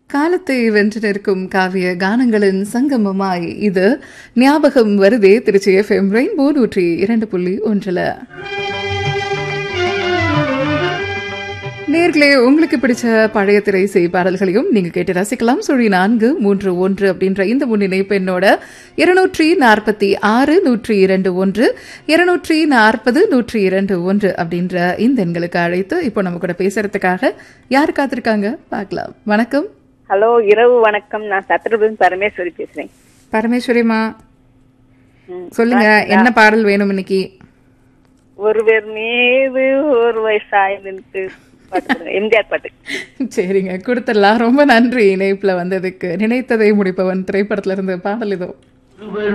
காலத்தை வென்று நிற்கும் காவிய கானங்களின் சங்கமமாய் இது ஞாபகம் வருதே திருச்சி எஃப்எம் ரெயின்போ நூற்றி இரண்டு புள்ளி ஒன்றுல நேர்களே உங்களுக்கு பிடிச்ச பழைய திரை செய் பாடல்களையும் நீங்க கேட்டு ரசிக்கலாம் சுழி நான்கு மூன்று ஒன்று அப்படின்ற இந்த முன்னிணைப்பு என்னோட இருநூற்றி நாற்பத்தி ஆறு நூற்றி இரண்டு ஒன்று இருநூற்றி நாற்பது நூற்றி இரண்டு ஒன்று அப்படின்ற இந்த எண்களுக்கு அழைத்து இப்போ நம்ம கூட பேசுறதுக்காக யார் காத்திருக்காங்க பார்க்கலாம் வணக்கம் ஹலோ இரவு வணக்கம் நான் சத்ரபுரம் பரமேஸ்வரி பேசுறேன் பரமேஸ்வரிமா ம். சொல்லுங்க என்ன பாடல் வேணும் இன்னைக்கு ஒருவர் மீது ஒரு வயசாயிருந்து பாட்டு போடுங்க. எம்ஜிஆர் பாட்டு சரிங்க கொடுத்துடலாம் ரொம்ப நன்றி இணைப்புல வந்ததுக்கு நினைத்ததை முடிப்பவன் திரைப்படத்துல இருந்து பாடல் இதோ ஒருவர்